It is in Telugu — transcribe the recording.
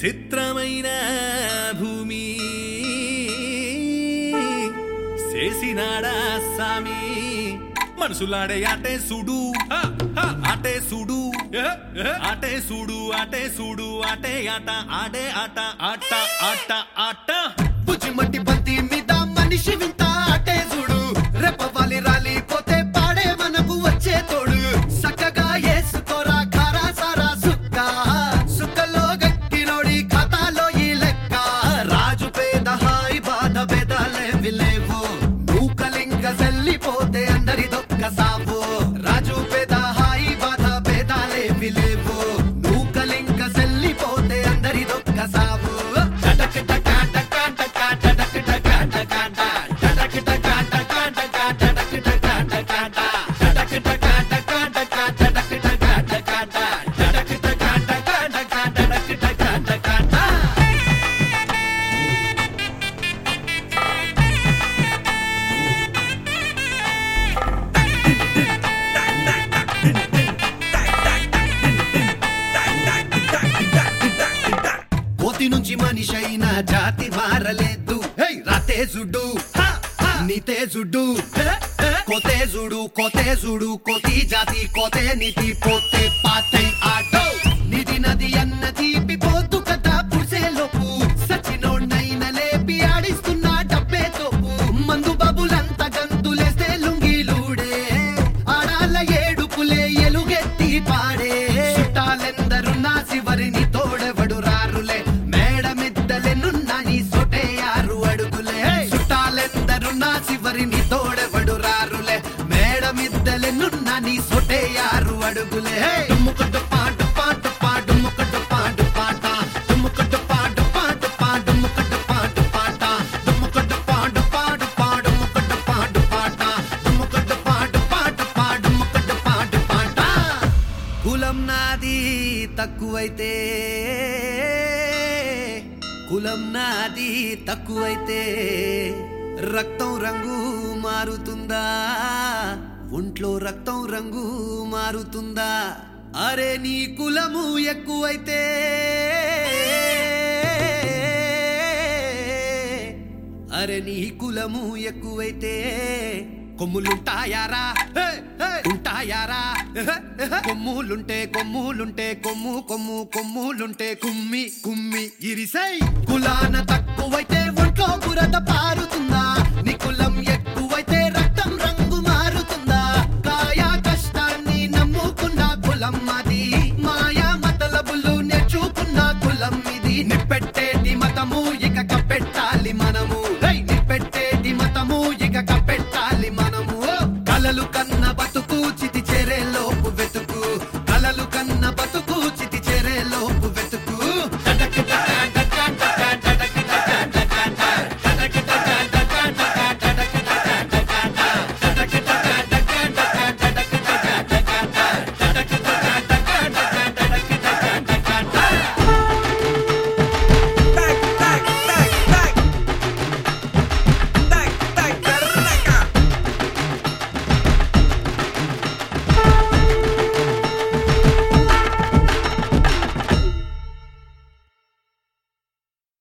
చిత్రమైన భూమి చేసినాడా సామి మనసులాడే ఆటే సుడు ఆటే సుడు ఆటే సుడు ఆటే సుడు ఆటే ఆట ఆడే ఆట ఆట ఆట ఆట బుజ్జిమట్టి బంతి మీద మనిషి వింత అటే చూడు రెప్పవాలి రాలిపోతే పాడే మనకు వచ్చే తోడు చక్కగా వేసుకోరా ఖారా సారా సుక్క సుక్కలో గట్టినోడి ఖాతాలో ఈ లెక్క రాజు పేద హాయి బాధ భేదాలే విలేవు మూకలింగ సెల్లిపోతే అందరి దొక్క సావు రాజు పేద హాయి బాధ భేదాలే విలేవు మూకలింగ సెల్లిపోతే అందరి దొక్క సావు టటక్ టకా టకా టకా టటక్ టకా టకా టా. టటక్ టకా టకా టకా టటక్ టకా టకా టా. టటక్ టకా టకా టకా టటక్ టకా టకా టా. టటక్ టకా టకా టకా టటక్ టకా టకా టా. కోతి నుంచి మనిషి అయిన జాతి మారలేదు హే, రాతేజుడు హ, హ, నీతేజుడు హే, హే. కోతేజుడు కోతేజుడు కోతి జాతి కోతే నీతి పోతే పాతై ఆటో నిధి నది అన్న తీపి పోతు కదా పుసేలోపు సచినోడ్నైన లేపి ఆడిస్తున్న డబ్బే తోపు మందు బాబులంతా గంతులేస్తే లుంగిలూడే ఆడాల ఏడుపులే ఎలుగెత్తి పాడే చుట్టాలెందరు నా శివరిని తోడెవడు రారులే మేడమిద్దలెనున్నా నీ సొటేయారు అడుగులే చుట్టాలెందరు నా శివరిని తోడెవడు రారులే మేడమిద్దలెనున్నా నీ సొటేయారు అడుగులే డుమ్ముకట్టు పాటు పాటు పాటు ముక్కట్టు పాటు పాట డుమ్ముకట్టు పాటు పాటు పాటు ముక్కట్టు పాటు పాట డుమ్ముకట్టు పాటు పాటు పాడు ముక్కట్టు పాటు పాట డుమ్ముకట్టు పాటు పాటు పాడు ముక్కట్టు పాటు పాట కులం నాది తక్కువైతే కులం నాది తక్కువైతే రక్తం రంగు మారుతుందా ఒంట్లో రక్తం రంగు మారుతుందా అరే నీ కులము ఎక్కువైతే అరే నీ కులము ఎక్కువైతే కొమ్ములుంటాయారా హే, హే, ఉంటాయారా హే, హే. కొమ్ములుంటే కొమ్ములుంటే కొమ్ము కొమ్ము కొమ్ములుంటే కుమ్మి కుమ్మి ఇరిసై కులాన తక్కువైతే ఒంట్లో బురద పారుతుందా